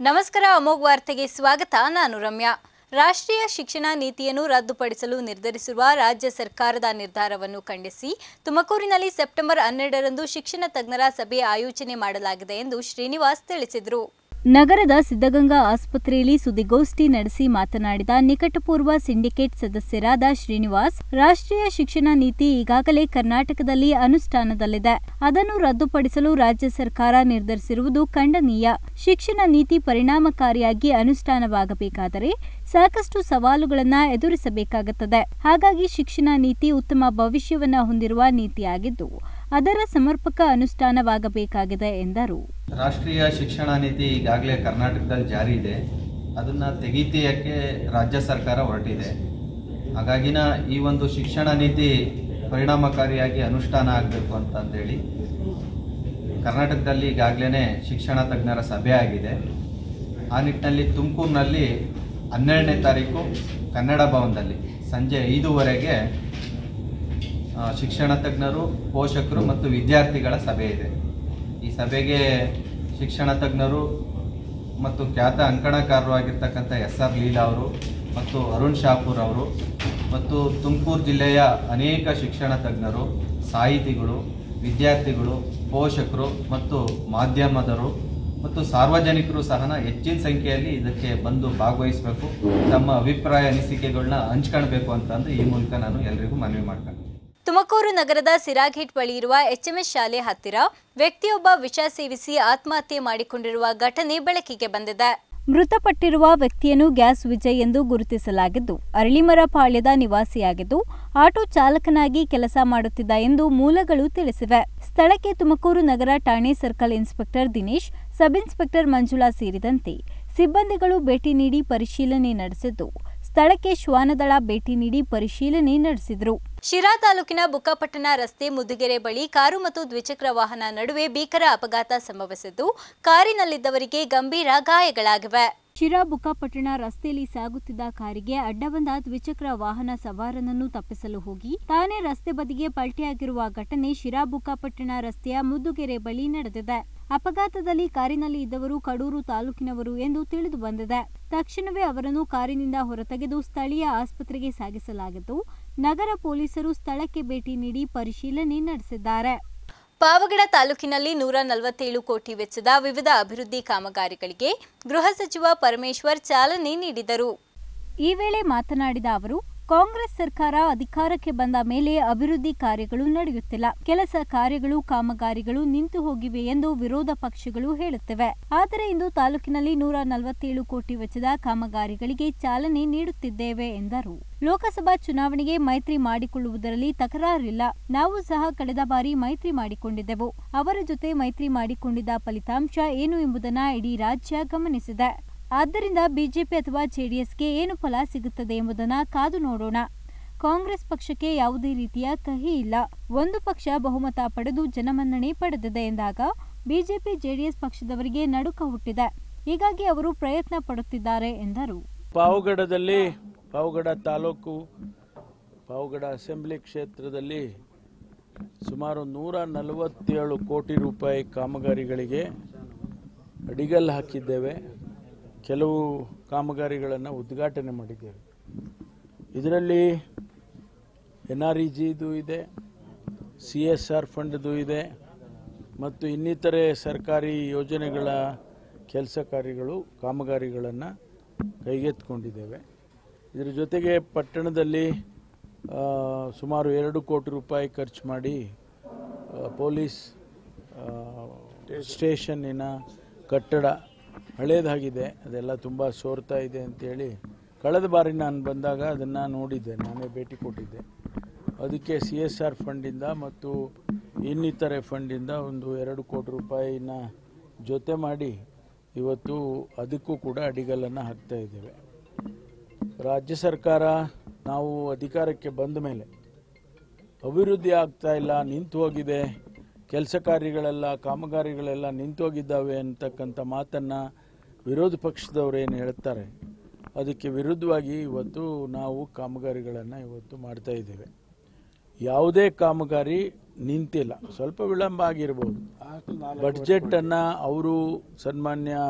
ನಮಸ್ಕಾರ ಅಮೋಘ್ ವಾರ್ತೆಗೆ ಸ್ವಾಗತ ನಾನು ರಮ್ಯಾ ರಾಷ್ಟ್ರೀಯ ಶಿಕ್ಷಣ ನೀತಿಯನ್ನು ರದ್ದುಪಡಿಸಲು ನಿರ್ಧರಿಸಿರುವ ರಾಜ್ಯ ಸರ್ಕಾರದ ನಿರ್ಧಾರವನ್ನು ಖಂಡಿಸಿ ತುಮಕೂರಿನಲ್ಲಿ ಸೆಪ್ಟೆಂಬರ್ ಹನ್ನೆರಡರಂದು ಶಿಕ್ಷಣ ತಜ್ಞರ ಸಭೆ ಆಯೋಜನೆ ಮಾಡಲಾಗಿದೆ ಎಂದು ಶ್ರೀನಿವಾಸ್ ತಿಳಿಸಿದರು ನಗರದ ಸಿದ್ಧಗಂಗಾ ಆಸ್ಪತ್ರೆಯಲ್ಲಿ ಸುದ್ದಿಗೋಷ್ಠಿ ನಡೆಸಿ ಮಾತನಾಡಿದ ನಿಕಟಪೂರ್ವ ಸಿಂಡಿಕೇಟ್ ಸದಸ್ಯರಾದ ಶ್ರೀನಿವಾಸ್ ರಾಷ್ಟ್ರೀಯ ಶಿಕ್ಷಣ ನೀತಿ ಈಗಾಗಲೇ ಕರ್ನಾಟಕದಲ್ಲಿ ಅನುಷ್ಠಾನದಲ್ಲಿದೆ ಅದನ್ನು ರದ್ದುಪಡಿಸಲು ರಾಜ್ಯ ಸರ್ಕಾರ ನಿರ್ಧರಿಸಿರುವುದು ಖಂಡನೀಯ ಶಿಕ್ಷಣ ನೀತಿ ಪರಿಣಾಮಕಾರಿಯಾಗಿ ಅನುಷ್ಠಾನವಾಗಬೇಕಾದರೆ ಸಾಕಷ್ಟು ಸವಾಲುಗಳನ್ನು ಎದುರಿಸಬೇಕಾಗುತ್ತದೆ ಹಾಗಾಗಿ ಶಿಕ್ಷಣ ನೀತಿ ಉತ್ತಮ ಭವಿಷ್ಯವನ್ನ ಹೊಂದಿರುವ ನೀತಿಯಾಗಿದ್ದು ಅದರ ಸಮರ್ಪಕ ಅನುಷ್ಠಾನವಾಗಬೇಕಾಗಿದೆ ಎಂದರು ರಾಷ್ಟ್ರೀಯ ಶಿಕ್ಷಣ ನೀತಿ ಈಗಾಗಲೇ ಕರ್ನಾಟಕದಲ್ಲಿ ಜಾರಿ ಇದೆ ಅದನ್ನು ತೆಗಿತೀಯಕ್ಕೆ ರಾಜ್ಯ ಸರ್ಕಾರ ಹೊರಟಿದೆ ಹಾಗಾಗಿನ ಈ ಒಂದು ಶಿಕ್ಷಣ ನೀತಿ ಪರಿಣಾಮಕಾರಿಯಾಗಿ ಅನುಷ್ಠಾನ ಆಗಬೇಕು ಅಂತಂದೇಳಿ ಕರ್ನಾಟಕದಲ್ಲಿ ಈಗಾಗಲೇ ಶಿಕ್ಷಣ ತಜ್ಞರ ಸಭೆ ಆಗಿದೆ ಆ ನಿಟ್ಟಿನಲ್ಲಿ ತುಮಕೂರಿನಲ್ಲಿ ಹನ್ನೆರಡನೇ ತಾರೀಕು ಕನ್ನಡ ಭವನದಲ್ಲಿ ಸಂಜೆ ಐದೂವರೆಗೆ ಆ, ಶಿಕ್ಷಣ ತಜ್ಞರು ಪೋಷಕರು ಮತ್ತು ವಿದ್ಯಾರ್ಥಿಗಳ ಸಭೆ ಇದೆ ಈ ಸಭೆಗೆ ಶಿಕ್ಷಣ ತಜ್ಞರು ಮತ್ತು ಖ್ಯಾತ ಅಂಕಣಕಾರರು ಆಗಿರ್ತಕ್ಕಂಥ ಎಸ್ ಆರ್ ಲೀಲಾ ಅವರು ಮತ್ತು ಅರುಣ್ ಶಾಪೂರ್ ಅವರು ಮತ್ತು ತುಮಕೂರು ಜಿಲ್ಲೆಯ ಅನೇಕ ಶಿಕ್ಷಣ ತಜ್ಞರು ಸಾಹಿತಿಗಳು ವಿದ್ಯಾರ್ಥಿಗಳು ಪೋಷಕರು ಮತ್ತು ಮಾಧ್ಯಮದರು ಮತ್ತು ಸಾರ್ವಜನಿಕರು ಸಹ ಹೆಚ್ಚಿನ ಸಂಖ್ಯೆಯಲ್ಲಿ ಇದಕ್ಕೆ ಬಂದು ಭಾಗವಹಿಸಬೇಕು ತಮ್ಮ ಅಭಿಪ್ರಾಯ ಅನಿಸಿಕೆಗಳನ್ನ ಹಂಚ್ಕೊಳ್ಬೇಕು ಅಂತಂದು ಈ ಮೂಲಕ ನಾನು ಎಲ್ರಿಗೂ ಮನವಿ ಮಾಡ್ತೀನಿ ತುಮಕೂರು ನಗರದ ಸಿರಾಘೇಟ್ ಬಳಿ ಇರುವ ಎಚ್ಎಂಎಸ್ ಶಾಲೆ ಹತ್ತಿರ ವ್ಯಕ್ತಿಯೊಬ್ಬ ವಿಷ ಸೇವಿಸಿ ಆತ್ಮಹತ್ಯೆ ಮಾಡಿಕೊಂಡಿರುವ ಘಟನೆ ಬೆಳಕಿಗೆ ಬಂದಿದೆ ಮೃತಪಟ್ಟಿರುವ ವ್ಯಕ್ತಿಯನ್ನು ಗ್ಯಾಸ್ ವಿಜಯ್ ಎಂದು ಗುರುತಿಸಲಾಗಿದ್ದು ಅರಳಿಮರ ಪಾಳ್ಯದ ನಿವಾಸಿಯಾಗಿದ್ದು ಆಟೋ ಚಾಲಕನಾಗಿ ಕೆಲಸ ಮಾಡುತ್ತಿದ್ದ ಎಂದು ಮೂಲಗಳು ತಿಳಿಸಿವೆ ಸ್ಥಳಕ್ಕೆ ತುಮಕೂರು ನಗರ ಠಾಣೆ circle inspector Dinesh sub inspector Manjula ಸೇರಿದಂತೆ ಸಿಬ್ಬಂದಿಗಳು ಭೇಟಿ ನೀಡಿ ಪರಿಶೀಲನೆ ನಡೆಸಿದ್ದು ಸ್ಥಳಕ್ಕೆ ಶ್ವಾನದಳ ಭೇಟಿ ನೀಡಿ ಪರಿಶೀಲನೆ ನಡೆಸಿದರು ಶಿರಾ ತಾಲೂಕಿನ ಬುಕ್ಕಾಪಟ್ಟಣ ರಸ್ತೆ ಮುದುಗೆರೆ ಬಳಿ ಕಾರು ಮತ್ತು ದ್ವಿಚಕ್ರ ವಾಹನ ನಡುವೆ ಭೀಕರ ಅಪಘಾತ ಸಂಭವಿಸಿದ್ದು ಕಾರಿನಲ್ಲಿದ್ದವರಿಗೆ ಗಂಭೀರ ಗಾಯಗಳಾಗಿವೆ ಶಿರಾ ಬುಕ್ಕಾಪಟ್ಟಣ ರಸ್ತೆಯಲ್ಲಿ ಸಾಗುತ್ತಿದ್ದ ಕಾರಿಗೆ ಅಡ್ಡ ಬಂದ ದ್ವಿಚಕ್ರ ವಾಹನ ಸವಾರನನ್ನು ತಪ್ಪಿಸಲು ಹೋಗಿ ತಾನೇ ರಸ್ತೆ ಬದಿಗೆ ಪಲ್ಟಿಯಾಗಿರುವ ಘಟನೆ ಶಿರಾ ಬುಕ್ಕಾಪಟ್ಟಣ ರಸ್ತೆಯ ಮುದ್ದುಗೆರೆ ಬಳಿ ನಡೆದಿದೆ ಅಪಘಾತದಲ್ಲಿ ಕಾರಿನಲ್ಲಿ ಇದ್ದವರು ಕಡೂರು ತಾಲೂಕಿನವರು ಎಂದು ತಿಳಿದು ಬಂದಿದೆ ತಕ್ಷಣವೇ ಅವರನ್ನು ಕಾರಿನಿಂದ ಹೊರತೆಗೆದು ಸ್ಥಳೀಯ ಆಸ್ಪತ್ರೆಗೆ ಸಾಗಿಸಲಾಗಿದ್ದು ನಗರ ಪೊಲೀಸರು ಸ್ಥಳಕ್ಕೆ ಭೇಟಿ ನೀಡಿ ಪರಿಶೀಲನೆ ನಡೆಸಿದ್ದಾರೆ ಪಾವಗಡ ತಾಲೂಕಿನಲ್ಲಿ ನೂರ ನಲವತ್ತೇಳು ಕೋಟಿ ವೆಚ್ಚದ ವಿವಿಧ ಅಭಿವೃದ್ಧಿ ಕಾಮಗಾರಿಗಳಿಗೆ ಗೃಹ ಸಚಿವ ಪರಮೇಶ್ವರ್ ಚಾಲನೆ ನೀಡಿದರು ಈ ವೇಳೆ ಮಾತನಾಡಿದ ಅವರು ಕಾಂಗ್ರೆಸ್ ಸರ್ಕಾರ ಅಧಿಕಾರಕ್ಕೆ ಬಂದ ಮೇಲೆ ಅಭಿವೃದ್ಧಿ ಕಾರ್ಯಗಳು ನಡೆಯುತ್ತಿಲ್ಲ ಕೆಲಸ ಕಾರ್ಯಗಳು ಕಾಮಗಾರಿಗಳು ನಿಂತು ಹೋಗಿವೆ ಎಂದು ವಿರೋಧ ಪಕ್ಷಗಳು ಹೇಳುತ್ತಿವೆ ಆದರೆ ಇಂದು ತಾಲೂಕಿನಲ್ಲಿ ನೂರ ನಲವತ್ತೇಳು ಕೋಟಿ ವೆಚ್ಚದ ಕಾಮಗಾರಿಗಳಿಗೆ ಚಾಲನೆ ನೀಡುತ್ತಿದ್ದೇವೆ ಎಂದರು ಲೋಕಸಭಾ ಚುನಾವಣೆಗೆ ಮೈತ್ರಿ ಮಾಡಿಕೊಳ್ಳುವುದರಲ್ಲಿ ತಕರಾರಿಲ್ಲ ನಾವು ಸಹ ಕಳೆದ ಬಾರಿ ಮೈತ್ರಿ ಮಾಡಿಕೊಂಡಿದ್ದೆವು ಅವರ ಜೊತೆ ಮೈತ್ರಿ ಮಾಡಿಕೊಂಡಿದ್ದ ಫಲಿತಾಂಶ ಏನು ಎಂಬುದನ್ನ ಇಡೀ ರಾಜ್ಯ ಗಮನಿಸಿದೆ ಆದ್ದರಿಂದ ಬಿಜೆಪಿ ಅಥವಾ ಜೆಡಿಎಸ್ಗೆ ಏನು ಫಲ ಸಿಗುತ್ತದೆ ಎಂಬುದನ್ನ ಕಾದು ನೋಡೋಣ ಕಾಂಗ್ರೆಸ್ ಪಕ್ಷಕ್ಕೆ ಯಾವುದೇ ರೀತಿಯ ಕಹಿ ಇಲ್ಲ ಒಂದು ಪಕ್ಷ ಬಹುಮತ ಪಡೆದು ಜನಮನ್ನಣೆ ಪಡೆದಿದೆ ಎಂದಾಗ ಬಿಜೆಪಿ ಜೆಡಿಎಸ್ ಪಕ್ಷದವರಿಗೆ ನಡುಕ ಹುಟ್ಟಿದೆ ಹೀಗಾಗಿ ಅವರು ಪ್ರಯತ್ನ ಪಡುತ್ತಿದ್ದಾರೆ ಎಂದರು ಪಾವಗಡದಲ್ಲಿ ಪಾವಗಡ ತಾಲೂಕು ಪಾವಗಡ ಅಸೆಂಬ್ಲಿ ಕ್ಷೇತ್ರದಲ್ಲಿ ಸುಮಾರು ನೂರ ನಲವತ್ತೇಳು ಕೋಟಿ ರೂಪಾಯಿ ಕಾಮಗಾರಿಗಳಿಗೆ ಅಡಿಗಲ್ಲು ಹಾಕಿದ್ದೇವೆ ಕೆಲವು ಕಾಮಗಾರಿಗಳನ್ನು ಉದ್ಘಾಟನೆ ಮಾಡಿದ್ದೇವೆ ಇದರಲ್ಲಿ ಎನ್ ಆರ್ ಇ ಜಿದು ಇದೆ ಸಿ ಎಸ್ ಆರ್ ಫಂಡ್ದು ಇದೆ ಮತ್ತು ಇನ್ನಿತರೆ ಸರ್ಕಾರಿ ಯೋಜನೆಗಳ ಕೆಲಸ ಕಾರ್ಯಗಳು ಕಾಮಗಾರಿಗಳನ್ನು ಕೈಗೆತ್ತಿಕೊಂಡಿದ್ದೇವೆ ಇದರ ಜೊತೆಗೆ ಪಟ್ಟಣದಲ್ಲಿ ಆ, ಸುಮಾರು ಎರಡು ಕೋಟಿ ರೂಪಾಯಿ ಖರ್ಚು ಮಾಡಿ ಆ, ಪೊಲೀಸ್ ಆ, ಸ್ಟೇಷನ್ನಿನ ಕಟ್ಟಡ ಹಳೇದಾಗಿದೆ ಅದೆಲ್ಲ ತುಂಬ ಸೋರ್ತಾ ಇದೆ ಅಂತೇಳಿ ಕಳೆದ ಬಾರಿ ನಾನು ಬಂದಾಗ ಅದನ್ನು ನೋಡಿದ್ದೆ ನಾನೇ ಭೇಟಿ ಕೊಟ್ಟಿದ್ದೆ ಅದಕ್ಕೆ ಸಿ ಎಸ್ ಆರ್ ಫಂಡಿಂದ ಮತ್ತು ಇನ್ನಿತರೆ ಫಂಡಿಂದ ಒಂದು ಎರಡು ಕೋಟಿ ರೂಪಾಯಿನ ಜೊತೆ ಮಾಡಿ ಇವತ್ತು ಅದಕ್ಕೂ ಕೂಡ ಅಡಿಗಲ್ಲನ್ನು ಹಾಕ್ತಾ ಇದ್ದೇವೆ ರಾಜ್ಯ ಸರ್ಕಾರ ನಾವು ಅಧಿಕಾರಕ್ಕೆ ಬಂದ ಮೇಲೆ ಅಭಿವೃದ್ಧಿ ಆಗ್ತಾ ಇಲ್ಲ ನಿಂತು ಹೋಗಿದೆ ಕೆಲಸ ಕಾರ್ಯಗಳೆಲ್ಲ ಕಾಮಗಾರಿಗಳೆಲ್ಲ ನಿಂತು ಹೋಗಿದ್ದಾವೆ ಅಂತಕ್ಕಂಥ ಮಾತನ್ನು ವಿರೋಧ ಪಕ್ಷದವರು ಏನು ಹೇಳ್ತಾರೆ ಅದಕ್ಕೆ ವಿರುದ್ಧವಾಗಿ ಇವತ್ತು ನಾವು ಕಾಮಗಾರಿಗಳನ್ನು ಇವತ್ತು ಮಾಡ್ತಾ ಇದ್ದೇವೆ ಯಾವುದೇ ಕಾಮಗಾರಿ ನಿಂತಿಲ್ಲ ಸ್ವಲ್ಪ ವಿಳಂಬ ಆಗಿರ್ಬೋದು ಬಡ್ಜೆಟ್ ಅನ್ನ ಅವರು ಸನ್ಮಾನ್ಯ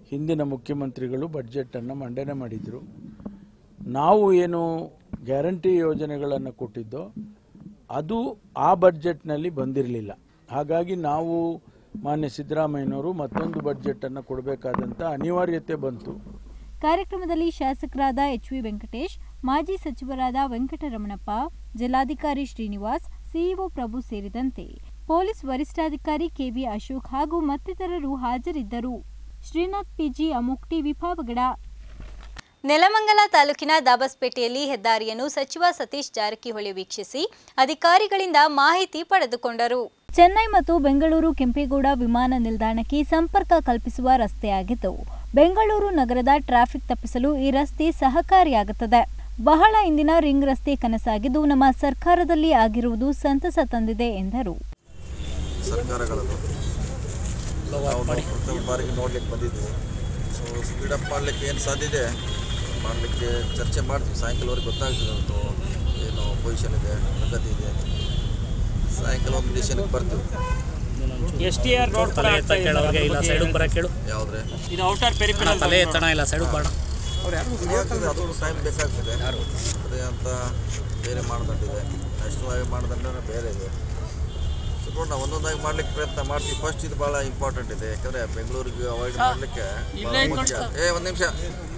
ಹಿಂದಿನ ಮುಖ್ಯಮಂತ್ರಿಗಳು ಬಡ್ಜೆಟನ್ನು ಮಂಡನೆ ಮಾಡಿದರು ನಾವು ಏನು ಗ್ಯಾರಂಟಿ ಯೋಜನೆಗಳನ್ನು ಕೊಟ್ಟಿದ್ದೋ ಅದು ಆ ಬಡ್ಜೆಟ್ನಲ್ಲಿ ಬಂದಿರಲಿಲ್ಲ ಹಾಗಾಗಿ ನಾವು ಮಾನ್ಯ ಸಿದ್ದರಾಮಯ್ಯನವರು ಮತ್ತೊಂದು ಬಡ್ಜೆಟನ್ನು ಕೊಡಬೇಕಾದಂಥ ಅನಿವಾರ್ಯತೆ ಬಂತು ಕಾರ್ಯಕ್ರಮದಲ್ಲಿ ಶಾಸಕರಾದ ಎಚ್ ವಿ ವೆಂಕಟೇಶ್ ಮಾಜಿ ಸಚಿವರಾದ ವೆಂಕಟರಮಣಪ್ಪ ಜಿಲ್ಲಾಧಿಕಾರಿ ಶ್ರೀನಿವಾಸ್ ಸಿಇಒ ಪ್ರಭು ಸೇರಿದಂತೆ ಪೊಲೀಸ್ ವರಿಷ್ಠಾಧಿಕಾರಿ ಕೆವಿ ಅಶೋಕ್ ಹಾಗೂ ಮತ್ತಿತರರು ಹಾಜರಿದ್ದರು ಶ್ರೀನಾಥ್ ಪಿಜಿ ಅಮೋಕ್ ಟಿವಿ ಪಾವಗಡ ನೆಲಮಂಗಲ ತಾಲೂಕಿನ ದಾಬಸ್ಪೇಟೆಯಲ್ಲಿ ಹೆದ್ದಾರಿಯನ್ನು ಸಚಿವ ಸತೀಶ್ ಜಾರಕಿಹೊಳಿ ವೀಕ್ಷಿಸಿ ಅಧಿಕಾರಿಗಳಿಂದ ಮಾಹಿತಿ ಪಡೆದುಕೊಂಡರು ಚೆನ್ನೈ ಮತ್ತು ಬೆಂಗಳೂರು ಕೆಂಪೇಗೌಡ ವಿಮಾನ ನಿಲ್ದಾಣಕ್ಕೆ ಸಂಪರ್ಕ ಕಲ್ಪಿಸುವ ರಸ್ತೆಯಾಗಿದ್ದು ಬೆಂಗಳೂರು ನಗರದ ಟ್ರಾಫಿಕ್ ತಪ್ಪಿಸಲು ಈ ರಸ್ತೆ ಸಹಕಾರಿಯಾಗುತ್ತದೆ ಬಹಳ ಇಂದಿನ ರಿಂಗ್ ರಸ್ತೆ ಕನಸಾಗಿದ್ದು ನಮ್ಮ ಸರ್ಕಾರದಲ್ಲಿ ಆಗಿರುವುದು ಸಂತಸ ತಂದಿದೆ ಎಂದರು ಸರ್ಕಾರಗಳದ್ದು ನಾವು ಪ್ರಥಮ ಬಾರಿಗೆ ನೋಡ್ಲಿಕ್ಕೆ ಬಂದಿದ್ದೀವಿ ಸೊ ಸ್ಪೀಡಪ್ ಮಾಡಲಿಕ್ಕೆ ಏನು ಸಾಧ್ಯತೆ ಮಾಡಲಿಕ್ಕೆ ಚರ್ಚೆ ಮಾಡ್ತೀವಿ ಸಾಯಂಕಾಲವರೆಗೆ ಗೊತ್ತಾಗ್ತದೆ ಅದು ಏನು ಪೊಸಿಷನ್ ಇದೆ ಪ್ರಗತಿ ಇದೆ ಸಾಯಂಕಾಲ ಒಂದು ಡಿಸಿಷನ್ಗೆ ಬರ್ತೀವಿ ಎಸ್ ಟಿ ಆರ್ ರೋಡ್ ತಲೆ ಎತ್ತ ಕೇಳೋರಿಗೆ ಇಲ್ಲ ಸೈಡಿಗೆ ಬರ ಕೇಳು ಯಾವುದ್ರೆ ಇದು ಔಟರ್ ಪೆರಿಫೆರಲ್ ತಲೆ ಎತ್ತಣ ಇಲ್ಲ ಸೈಡಿಗೆ ಬಾಣ ಆಗ್ತದೆ ಅದು ಟೈಮ್ ಬೇಕಾಗ್ತದೆ ಅದೇ ಅಂತ ಬೇರೆ ಮಾನದಂಡಿದೆ ನ್ಯಾಷನಲ್ ಹೈವೇ ಮಾನದಂಡ ಬೇರೆ ಇದೆ ಸೊ ನೋಡಿ ನಾವು ಒಂದೊಂದಾಗಿ ಮಾಡ್ಲಿಕ್ಕೆ ಪ್ರಯತ್ನ ಮಾಡ್ತೀವಿ ಫಸ್ಟ್ ಇದು ಭಾಳ ಇಂಪಾರ್ಟೆಂಟ್ ಇದೆ ಯಾಕಂದರೆ ಬೆಂಗಳೂರಿಗೆ ಅವಾಯ್ಡ್ ಮಾಡಲಿಕ್ಕೆ ಭಾಳ ಮುಖ್ಯ ಏ ಒಂದು ನಿಮಿಷ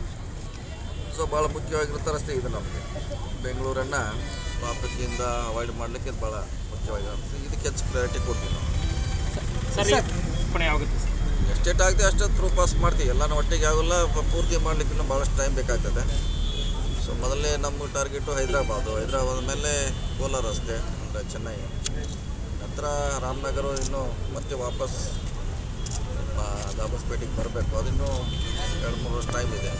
ಸೊ ಭಾಳ ಮುಖ್ಯವಾಗಿರೋ ರಸ್ತೆ ಇದು ನಮಗೆ ಬೆಂಗಳೂರನ್ನು ಟ್ರಾಫಿಕ್ಕಿಂದ ಅವಾಯ್ಡ್ ಮಾಡಲಿಕ್ಕೆ ಇದು ಭಾಳ ಮುಖ್ಯವಾಗಿರೋ ರಸ್ತೆ. ಇದಕ್ಕೆ ಹೆಚ್ಚು ಪ್ರಯಾರಿಟಿ ಕೊಡ್ತೀವಿ ನಾವು ಸರಿ ಪಣೆ ಆಗುತ್ತೆ ಸರ್ ಎಷ್ಟೆಷ್ಟು ಆಗ್ತದೆ ಅಷ್ಟು ಥ್ರೂ ಪಾಸ್ ಮಾಡ್ತೀವಿ ಎಲ್ಲನೂ ಒಟ್ಟಿಗೆ ಆಗೋಲ್ಲ ಪ- ಪೂರ್ತಿ ಮಾಡಲಿಕ್ಕೆ ಇನ್ನೂ ಭಾಳಷ್ಟು ಟೈಮ್ ಬೇಕಾಗ್ತದೆ ಸೊ ಮೊದಲೇ ನಮ್ಮ ಟಾರ್ಗೆಟು ಹೈದ್ರಾಬಾದು ಹೈದ್ರಾಬಾದ್ ಮೇಲೆ ಕೋಲಾರ ರಸ್ತೆ ಅಂದರೆ ಚೆನ್ನೈ ನಂತರ ರಾಮನಗರ ಇನ್ನು ಮತ್ತೆ ವಾಪಸ್ ಆ, ದಾಬಸ್ಪೇಟೆಗೆ ಬರಬೇಕು ಅದಿನ್ನೂ ಎರಡು ಮೂರು ವರ್ಷ ಟೈಮ್ ಇದೆ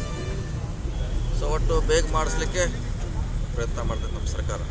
ಸೊ ಒಟ್ಟು ಬೇಗ ಮಾಡಿಸ್ಲಿಕ್ಕೆ ಪ್ರಯತ್ನ ಮಾಡ್ತದೆ ನಮ್ಮ ಸರ್ಕಾರ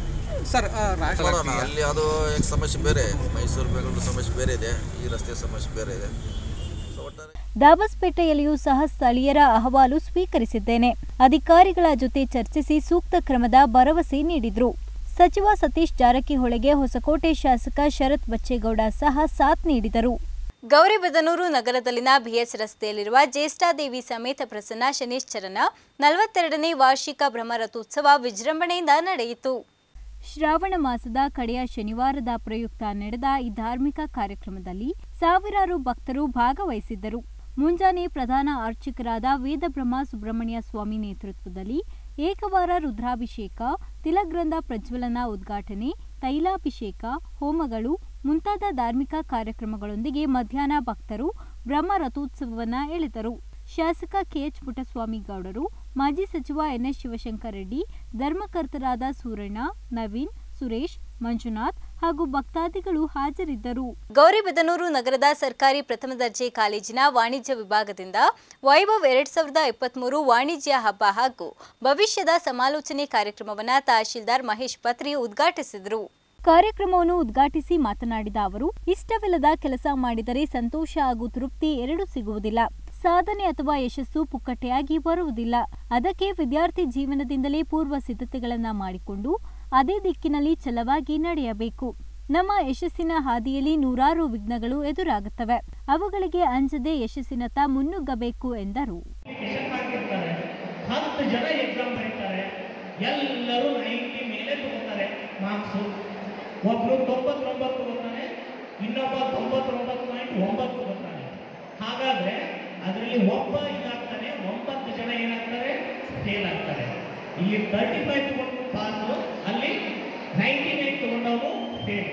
ಸರ್ ಆ, ರಾಷ್ಟ್ರ ನೋಡೋಣ ಅಲ್ಲಿ ಅದು ಈಗ ಸಮಸ್ಯೆ ಬೇರೆ ಮೈಸೂರು ಬೆಂಗಳೂರು ಸಮಸ್ಯೆ ಬೇರೆ ಇದೆ ಈ ರಸ್ತೆ ಸಮಸ್ಯೆ ಬೇರೆ ಇದೆ ಸೊ ಒಟ್ಟಾರೆ ದಾಬಸ್ಪೇಟೆಯಲ್ಲಿಯೂ ಸಹ ಸ್ಥಳೀಯರ ಅಹವಾಲು ಸ್ವೀಕರಿಸಿದ್ದೇನೆ ಅಧಿಕಾರಿಗಳ ಜೊತೆ ಚರ್ಚಿಸಿ ಸೂಕ್ತ ಕ್ರಮದ ಭರವಸೆ ನೀಡಿದ್ರು ಸಚಿವ ಸತೀಶ್ ಜಾರಕಿಹೊಳಿಗೆ ಹೊಸಕೋಟೆ ಶಾಸಕ ಶರತ್ ಬಚ್ಚೇಗೌಡ ಸಹ ಸಾಥ್ ನೀಡಿದರು ಗೌರಿಬದನೂರು ನಗರದಲ್ಲಿನ ಬಿಎಸ್ ರಸ್ತೆಯಲ್ಲಿರುವ ಜ್ಯೇಷ್ಠಾದೇವಿ ಸಮೇತ ಪ್ರಸನ್ನ ಶನೇಶ್ವರನ ನಲವತ್ತೆರಡನೇ ವಾರ್ಷಿಕ ಬ್ರಹ್ಮರಥೋತ್ಸವ ವಿಜೃಂಭಣೆಯಿಂದ ನಡೆಯಿತು ಶ್ರಾವಣ ಮಾಸದ ಕಡೆಯ ಶನಿವಾರದ ಪ್ರಯುಕ್ತ ನಡೆದ ಈ ಧಾರ್ಮಿಕ ಕಾರ್ಯಕ್ರಮದಲ್ಲಿ ಸಾವಿರಾರು ಭಕ್ತರು ಭಾಗವಹಿಸಿದ್ದರು ಮುಂಜಾನೆ ಪ್ರಧಾನ ಅರ್ಚಕರಾದ ವೇದಬ್ರಹ್ಮ ಸುಬ್ರಹ್ಮಣ್ಯ ಸ್ವಾಮಿ ನೇತೃತ್ವದಲ್ಲಿ ಏಕವಾರ ರುದ್ರಾಭಿಷೇಕ ತಿಲಗ್ರಂಥ ಪ್ರಜ್ವಲನ ಉದ್ಘಾಟನೆ ತೈಲಾಭಿಷೇಕ ಹೋಮಗಳು ಮುಂತಾದ ಧಾರ್ಮಿಕ ಕಾರ್ಯಕ್ರಮಗಳೊಂದಿಗೆ ಮಧ್ಯಾಹ್ನ ಭಕ್ತರು ಬ್ರಹ್ಮ ರಥೋತ್ಸವವನ್ನ ಎಳೆದರು ಶಾಸಕ ಕೆಎಚ್ ಪುಟ್ಟಸ್ವಾಮಿ ಗೌಡರು ಮಾಜಿ ಸಚಿವ ಎನ್ಎಸ್ ಶಿವಶಂಕರ್ ರೆಡ್ಡಿ ಧರ್ಮಕರ್ತರಾದ ಸೂರಣ್ಣ ನವೀನ್ ಸುರೇಶ್ ಮಂಜುನಾಥ್ ಹಾಗೂ ಭಕ್ತಾದಿಗಳು ಹಾಜರಿದ್ದರು ಗೌರಿಬಿದನೂರು ನಗರದ ಸರ್ಕಾರಿ ಪ್ರಥಮ ದರ್ಜೆ ಕಾಲೇಜಿನ ವಾಣಿಜ್ಯ ವಿಭಾಗದಿಂದ ವೈಭವ್ ಎರಡ್ ಸಾವಿರದ ಇಪ್ಪತ್ಮೂರು ವಾಣಿಜ್ಯ ಹಬ್ಬ ಹಾಗೂ ಭವಿಷ್ಯದ ಸಮಾಲೋಚನೆ ಕಾರ್ಯಕ್ರಮವನ್ನು ತಹಶೀಲ್ದಾರ್ ಮಹೇಶ್ ಪತ್ರಿ ಉದ್ಘಾಟಿಸಿದರು ಕಾರ್ಯಕ್ರಮವನ್ನು ಉದ್ಘಾಟಿಸಿ ಮಾತನಾಡಿದ ಅವರು ಇಷ್ಟವಿಲ್ಲದ ಕೆಲಸ ಮಾಡಿದರೆ ಸಂತೋಷ ಹಾಗೂ ತೃಪ್ತಿ ಎರಡೂ ಸಿಗುವುದಿಲ್ಲ ಸಾಧನೆ ಅಥವಾ ಯಶಸ್ಸು ಪುಕ್ಕಟೆಯಾಗಿ ಬರುವುದಿಲ್ಲ ಅದಕ್ಕೆ ವಿದ್ಯಾರ್ಥಿ ಜೀವನದಿಂದಲೇ ಪೂರ್ವ ಸಿದ್ಧತೆಗಳನ್ನ ಮಾಡಿಕೊಂಡು ಅದೇ ದಿಕ್ಕಿನಲ್ಲಿ ಛಲವಾಗಿ ನಡೆಯಬೇಕು ನಮ್ಮ ಯಶಸ್ಸಿನ ಹಾದಿಯಲ್ಲಿ ನೂರಾರು ವಿಘ್ನಗಳು ಎದುರಾಗುತ್ತವೆ ಅವುಗಳಿಗೆ ಅಂಜದೆ ಯಶಸ್ಸಿನತ್ತ ಮುನ್ನುಗ್ಗಬೇಕು ಎಂದರು ಅಪ್ಲಿಕೇಶನ್ ಹಾಕಿರ್ತಾರೆ ಹತ್ತು ಜನ ಎಕ್ಸಾಮ್ ಬರೀತಾರೆ ಎಲ್ಲರೂ ನೈಂಟಿ ಮೇಲೆ ತಗೋತಾರೆ ಮಾರ್ಕ್ಸು ಒಬ್ರು ತೊಂಬತ್ತೊಂಬತ್ತು ತಗೋತಾನೆ ಇನ್ನೊಬ್ಬ ತೊಂಬತ್ತೊಂಬತ್ತು ಪಾಯಿಂಟ್ ಒಂಬತ್ತು ತಗೋತಾನೆ ಹಾಗಾದ್ರೆ ಅದರಲ್ಲಿ ಒಬ್ಬ ಇದಾಗ್ತಾನೆ ಒಂಬತ್ತು ಜನ ಏನಾಗ್ತಾರೆ ಫೇಲ್ ಆಗ್ತಾರೆ ಇಲ್ಲಿ ತರ್ಟಿ ಫೈವ್ ತಗೊಂಡು ಪಾಸು ಅಲ್ಲಿ ನೈಂಟಿ ನೈನ್ ತಗೊಂಡವನು ಫೇಲ್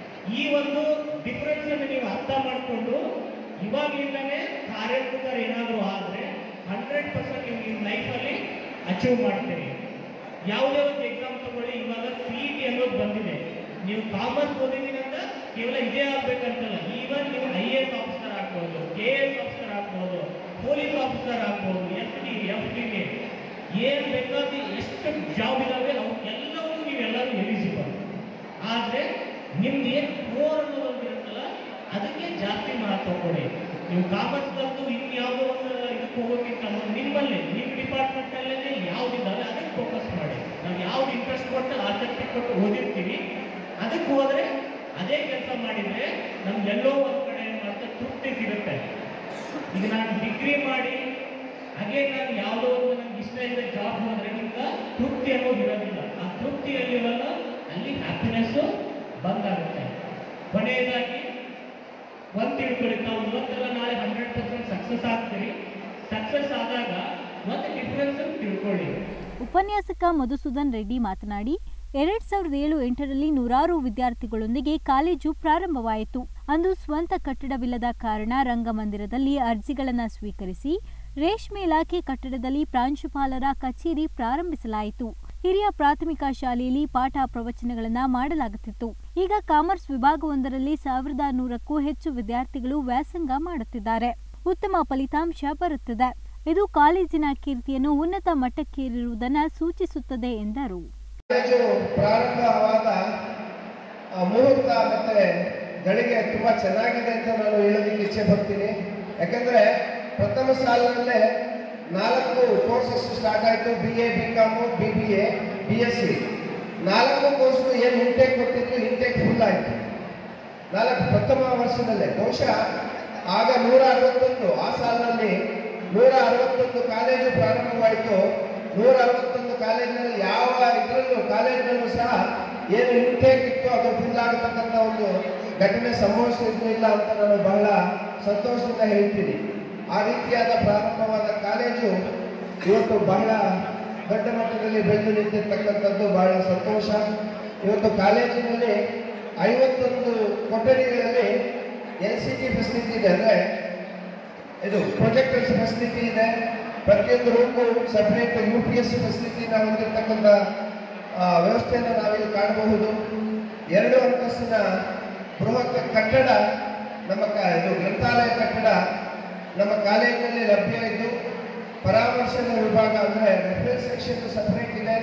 ಈ ಒಂದು ಡಿಫ್ರೆನ್ಸ್ ಅನ್ನು ನೀವು ಅರ್ಥ ಮಾಡಿಕೊಂಡು ಇವಾಗಲಿಂದಲೇ ಕಾರ್ಯಕರ್ತರು ಏನಾದರೂ ಆದರೆ ಹಂಡ್ರೆಡ್ ಪರ್ಸೆಂಟ್ ನೀವು ನಿಮ್ಮ ಲೈಫಲ್ಲಿ ಅಚೀವ್ ಮಾಡ್ತೀರಿ ಯಾವುದೇ ಒಂದು ಎಕ್ಸಾಮ್ ತಗೊಳ್ಳಿ ಇವಾಗ ಸಿ ಇ ಟಿ ಅನ್ನೋದು ಬಂದಿದೆ ನೀವು ಕಾಮರ್ಸ್ ಓದಿದ್ದೀನಿ ಅಂತ ಕೇವಲ ಇದೇ ಆಗ್ಬೇಕಂತಲ್ಲ ಈವನ್ ನೀವು ಐ ಎ ಎಸ್ ಆಫೀಸರ್ ಆಗ್ಬೋದು ಕೆ ಎ ಎಸ್ ಆಫೀಸರ್ ಆಗ್ಬೋದು ಪೊಲೀಸ್ ಆಫೀಸರ್ ಆಗ್ಬೋದು ಎಸ್ ಡಿ ಎಫ್ ಡಿ ಗೆ ಏನು ಬೇಕಾದ ಎಷ್ಟು ಜಾಬ್ ಇದಾವೆ ಅವು ಎಲ್ಲವೂ ನೀವೆಲ್ಲರೂ ಎಲಿಜಿಬಲ್ ಆದರೆ ನಿಮ್ದು ಏನು ಕೋರ್ ಅನ್ನೋದೊಂದು ಇರುತ್ತಲ್ಲ ಅದಕ್ಕೆ ಜಾಸ್ತಿ ಮಹತ್ವ ಕೊಡಿ ನೀವು ಕಾಮರ್ಸ್ ಬಂದು ಇನ್ನು ಯಾವುದೋ ಒಂದು ಇದಕ್ಕೆ ಹೋಗೋಕ್ಕಿಂತ ಮೊದಲು ನಿಮ್ಮಲ್ಲಿ ನಿಮ್ಮ ಡಿಪಾರ್ಟ್ಮೆಂಟಲ್ಲೇ ಯಾವುದಿದ್ದಾವೆ ಅದಕ್ಕೆ ಫೋಕಸ್ ಮಾಡಿ ನಾವು ಯಾವ್ದು ಇಂಟ್ರೆಸ್ಟ್ ಕೊಟ್ಟು ಆಸಕ್ತಿ ಕೊಟ್ಟು ಓದಿರ್ತೀವಿ ಅದಕ್ಕೆ ಹೋದರೆ ಅದೇ ಕೆಲಸ ಮಾಡಿದರೆ ನಮ್ಗೆಲ್ಲೋ ಒಂದು ಕಡೆ ಏನು ಮಾಡ್ತಾ ತೃಪ್ತಿ ಸಿಗುತ್ತೆ ಈಗ ನಾನು ಡಿಗ್ರಿ ಮಾಡಿ ಹಾಗೆ ನಾನು ಯಾವುದೋ ಒಂದು ನನಗೆ ಇಷ್ಟ ಇದ್ದ ಜಾಬ್ ಹೋದ್ರೆ ನಿಮ್ಗೆ ತೃಪ್ತಿ ಅನ್ನೋದು ಇರೋದಿಲ್ಲ ಆ ತೃಪ್ತಿಯಲ್ಲಿರಲ್ಲ ಅಲ್ಲಿ ಹ್ಯಾಪಿನೆಸ್ಸು ಬಂದಾಗುತ್ತೆ ಕೊನೆಯದಾಗಿ ಒಂದು ತಿಳ್ಕೊಳ್ಳಿ ತಾವು ಇವತ್ತೆಲ್ಲ ನಾಳೆ ಹಂಡ್ರೆಡ್ ಪರ್ಸೆಂಟ್ ಸಕ್ಸಸ್ ಆಗ್ತೀರಿ ಸಕ್ಸಸ್ ಆದಾಗ ಒಂದು ಡಿಫ್ರೆನ್ಸ್ ತಿಳ್ಕೊಳ್ಳಿ ಉಪನ್ಯಾಸಕ ಮಧುಸೂದನ್ ರೆಡ್ಡಿ ಮಾತನಾಡಿ ಎರಡ್ ಸಾವಿರದ ಏಳು ಎಂಟರಲ್ಲಿ ನೂರಾರು ವಿದ್ಯಾರ್ಥಿಗಳೊಂದಿಗೆ ಕಾಲೇಜು ಪ್ರಾರಂಭವಾಯಿತು ಅಂದು ಸ್ವಂತ ಕಟ್ಟಡವಿಲ್ಲದ ಕಾರಣ ರಂಗಮಂದಿರದಲ್ಲಿ ಅರ್ಜಿಗಳನ್ನು ಸ್ವೀಕರಿಸಿ ರೇಷ್ಮೆ ಇಲಾಖೆ ಕಟ್ಟಡದಲ್ಲಿ ಪ್ರಾಂಶುಪಾಲರ ಕಚೇರಿ ಪ್ರಾರಂಭಿಸಲಾಯಿತು ಹಿರಿಯ ಪ್ರಾಥಮಿಕ ಶಾಲೆಯಲ್ಲಿ ಪಾಠ ಪ್ರವಚನಗಳನ್ನು ಮಾಡಲಾಗುತ್ತಿತ್ತು ಈಗ ಕಾಮರ್ಸ್ ವಿಭಾಗವೊಂದರಲ್ಲಿ ಸಾವಿರದ ನೂರಕ್ಕೂ ಹೆಚ್ಚು ವಿದ್ಯಾರ್ಥಿಗಳು ವ್ಯಾಸಂಗ ಮಾಡುತ್ತಿದ್ದಾರೆ ಉತ್ತಮ ಫಲಿತಾಂಶ ಬರುತ್ತದೆ ಇದು ಕಾಲೇಜಿನ ಕೀರ್ತಿಯನ್ನು ಉನ್ನತ ಮಟ್ಟಕ್ಕೇರಿರುವುದನ್ನು ಸೂಚಿಸುತ್ತದೆ ಎಂದರು ಕಾಲೇಜು ಪ್ರಾರಂಭವಾದ ಆ, ಮುಹೂರ್ತ ಮತ್ತೆ ಗಳಿಗೆ ತುಂಬಾ ಚೆನ್ನಾಗಿದೆ ಅಂತ ನಾನು ಹೇಳೋದಕ್ಕೆ ಇಚ್ಛೆ ಪಡ್ತೀನಿ ಯಾಕಂದ್ರೆ ಪ್ರಥಮ ಸಾಲಿನಲ್ಲೇ ನಾಲ್ಕು ಕೋರ್ಸಸ್ ಸ್ಟಾರ್ಟ್ ಆಯಿತು B A B com B B A B S C ನಾಲ್ಕು ಕೋರ್ಸ್ ಏನು ಇಂಟೇಕ್ ಕೊಟ್ಟಿದ್ರು ಇಂಟೇಕ್ ಫುಲ್ ಆಯಿತು ನಾಲ್ಕು ಪ್ರಥಮ ವರ್ಷದಲ್ಲೇ ಬಹುಶಃ ಆಗ ನೂರ ಅರವತ್ತೊಂದು ಆ ಸಾಲಿನಲ್ಲಿ ನೂರ ಅರವತ್ತೊಂದು ಕಾಲೇಜು ಪ್ರಾರಂಭವಾಯಿತು ನೂರ ಅರವತ್ತೊಂದು ಕಾಲೇಜಿನಲ್ಲಿ ಯಾವ ಇದರಲ್ಲೂ ಕಾಲೇಜಿನಲ್ಲೂ ಸಹ ಏನು ಇಂಟೇಕ್ ಇತ್ತು ಅದು ಫುಲ್ ಆಗತಕ್ಕಂಥ ಒಂದು ಘಟನೆ ಸಂಭವಿಸಿರಲಿಲ್ಲ ಅಂತ ನಾನು ಬಹಳ ಸಂತೋಷದಿಂದ ಹೇಳ್ತೀನಿ ಆ ರೀತಿಯಾದ ಪ್ರಾರಂಭವಾದ ಕಾಲೇಜು ಇವತ್ತು ಬಹಳ ದೊಡ್ಡ ಮಟ್ಟದಲ್ಲಿ ಬೆಳೆದು ನಿಂತಿರ್ತಕ್ಕಂಥದ್ದು ಬಹಳ ಸಂತೋಷ ಇವತ್ತು ಕಾಲೇಜಿನಲ್ಲಿ ಐವತ್ತೊಂದು ಕೊಠಡಿಗಳಲ್ಲಿ ಎಲ್ ಸಿ ಟಿ ಫೆಸಿಲಿಟಿ ಇದೆ ಅಂದರೆ ಇದು ಪ್ರೊಜೆಕ್ಟರ್ಸ್ ಫೆಸಿಲಿಟಿ ಇದೆ ಪ್ರತಿಯೊಂದು room separate U P S ಫೆಸಿಲಿಟಿನ ಹೊಂದಿರತಕ್ಕಂಥ ಆ, ವ್ಯವಸ್ಥೆಯನ್ನು ನಾವಿಲ್ಲಿ ಕಾಣಬಹುದು ಎರಡು ಅಂತಸ್ತಿನ ಬೃಹತ್ ಕಟ್ಟಡ ನಮ್ಮ ಕ ಇದು ಗ್ರಂಥಾಲಯ ಕಟ್ಟಡ ನಮ್ಮ ಕಾಲೇಜಿನಲ್ಲಿ ಲಭ್ಯ ಇದ್ದು ಪರಾಮರ್ಶನ ವಿಭಾಗ ಅಂದರೆ ರೆಫರೆನ್ಸ್ ಸೆಕ್ಷನ್ ಸಪರೇಟ್ ಇದೆ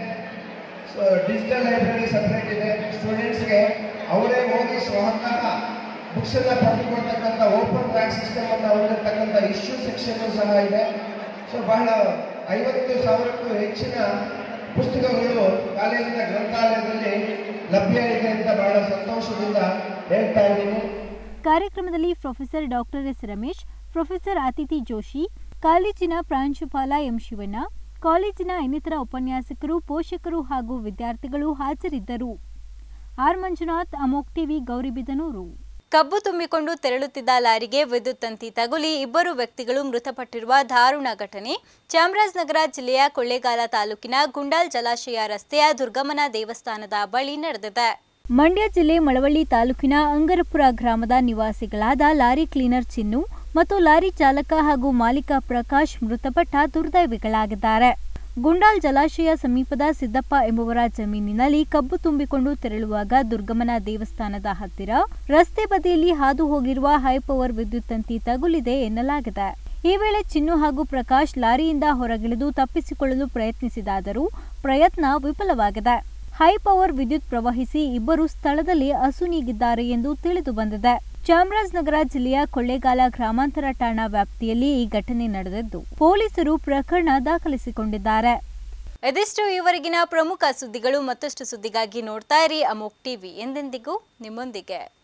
ಡಿಜಿಟಲ್ ಲೈಬ್ರರಿ ಸಪರೇಟ್ ಇದೆ ಸ್ಟೂಡೆಂಟ್ಸ್ಗೆ ಅವರೇ ಹೋಗಿ ಸ್ವತಃ ಬುಕ್ಸ್ ಎಲ್ಲ ಪಡೆದುಕೊಳ್ತಕ್ಕಂಥ ಓಪನ್ ಟ್ರ್ಯಾಕ್ ಸಿಸ್ಟಮ್ ಅನ್ನು ಹೊಂದಿರತಕ್ಕಂಥ ಇಶ್ಯೂ ಸೆಕ್ಷನ್ ಸಹ ಇದೆ ಸೊ ಬಹಳ ಐವತ್ತು ಸಾವಿರಕ್ಕೂ ಹೆಚ್ಚಿನ ಪುಸ್ತಕಗಳು ಕಾಲೇಜಿನ ಗ್ರಂಥಾಲಯದಲ್ಲಿ ಲಭ್ಯ ಇದೆ ಅಂತ ಬಹಳ ಸಂತೋಷದಿಂದ ಹೇಳ್ತಾ ಇದ್ದೀನಿ ಕಾರ್ಯಕ್ರಮದಲ್ಲಿ professor doctor S Ramesh professor ಅತಿಥಿ ಜೋಶಿ ಕಾಲೇಜಿನ ಪ್ರಾಂಶುಪಾಲ ಎಂ ಶಿವಣ್ಣ ಕಾಲೇಜಿನ ಇನ್ನಿತರ ಉಪನ್ಯಾಸಕರು ಪೋಷಕರು ಹಾಗೂ ವಿದ್ಯಾರ್ಥಿಗಳು ಹಾಜರಿದ್ದರು ಆರ್ ಮಂಜುನಾಥ್ ಅಮೋಕ್ ಟಿವಿ ಗೌರಿಬಿದನೂರು ಕಬ್ಬು ತುಂಬಿಕೊಂಡು ತೆರಳುತ್ತಿದ್ದ ಲಾರಿಗೆ ವಿದ್ಯುತ್ ತಂತಿ ತಗುಲಿ ಇಬ್ಬರು ವ್ಯಕ್ತಿಗಳು ಮೃತಪಟ್ಟಿರುವ ದಾರುಣ ಘಟನೆ ಚಾಮರಾಜನಗರ ಜಿಲ್ಲೆಯ ಕೊಳ್ಳೇಗಾಲ ತಾಲೂಕಿನ ಗುಂಡಾಲ್ ಜಲಾಶಯ ರಸ್ತೆಯ ದುರ್ಗಮ್ಮನ ದೇವಸ್ಥಾನದ ಬಳಿ ನಡೆದಿದೆ ಮಂಡ್ಯ ಜಿಲ್ಲೆ ಮಳವಳ್ಳಿ ತಾಲೂಕಿನ ಅಂಗರಪುರ ಗ್ರಾಮದ ನಿವಾಸಿಗಳಾದ ಲಾರಿ ಕ್ಲೀನರ್ ಚಿನ್ನು ಮತ್ತು ಲಾರಿ ಚಾಲಕ ಹಾಗೂ ಮಾಲೀಕ ಪ್ರಕಾಶ್ ಮೃತಪಟ್ಟ ದುರ್ದೈವಿಗಳಾಗಿದ್ದಾರೆ ಗುಂಡಾಲ್ ಜಲಾಶಯ ಸಮೀಪದ ಸಿದ್ದಪ್ಪ ಎಂಬುವರ ಜಮೀನಿನಲ್ಲಿ ಕಬ್ಬು ತುಂಬಿಕೊಂಡು ತೆರಳುವಾಗ ದುರ್ಗಮ್ಮನ ದೇವಸ್ಥಾನದ ಹತ್ತಿರ ರಸ್ತೆ ಬದಿಯಲ್ಲಿ ಹಾದು ಹೋಗಿರುವ ಹೈ ಪವರ್ ವಿದ್ಯುತ್ ತಂತಿ ತಗುಲಿದೆ ಎನ್ನಲಾಗಿದೆ ಈ ವೇಳೆ ಚಿನ್ನು ಹಾಗೂ ಪ್ರಕಾಶ್ ಲಾರಿಯಿಂದ ಹೊರಗಿಳಿದು ತಪ್ಪಿಸಿಕೊಳ್ಳಲು ಪ್ರಯತ್ನಿಸಿದಾದರೂ ಪ್ರಯತ್ನ ವಿಫಲವಾಗಿದೆ ಹೈ ಪವರ್ ವಿದ್ಯುತ್ ಪ್ರವಹಿಸಿ ಇಬ್ಬರು ಸ್ಥಳದಲ್ಲಿ ಅಸುನೀಗಿದ್ದಾರೆ ಎಂದು ತಿಳಿದು ಬಂದಿದೆ ಚಾಮರಾಜನಗರ ಜಿಲ್ಲೆಯ ಕೊಳ್ಳೇಗಾಲ ಗ್ರಾಮಾಂತರ ಠಾಣಾ ವ್ಯಾಪ್ತಿಯಲ್ಲಿ ಈ ಘಟನೆ ನಡೆದಿದ್ದು ಪೊಲೀಸರು ಪ್ರಕರಣ ದಾಖಲಿಸಿಕೊಂಡಿದ್ದಾರೆ ಇದಿಷ್ಟು ಈವರೆಗಿನ ಪ್ರಮುಖ ಸುದ್ದಿಗಳು ಮತ್ತಷ್ಟು ಸುದ್ದಿಗಾಗಿ ನೋಡ್ತಾ ಇರಿ ಅಮೋಕ್ ಟಿವಿ ಎಂದೆಂದಿಗೂ ನಿಮ್ಮೊಂದಿಗೆ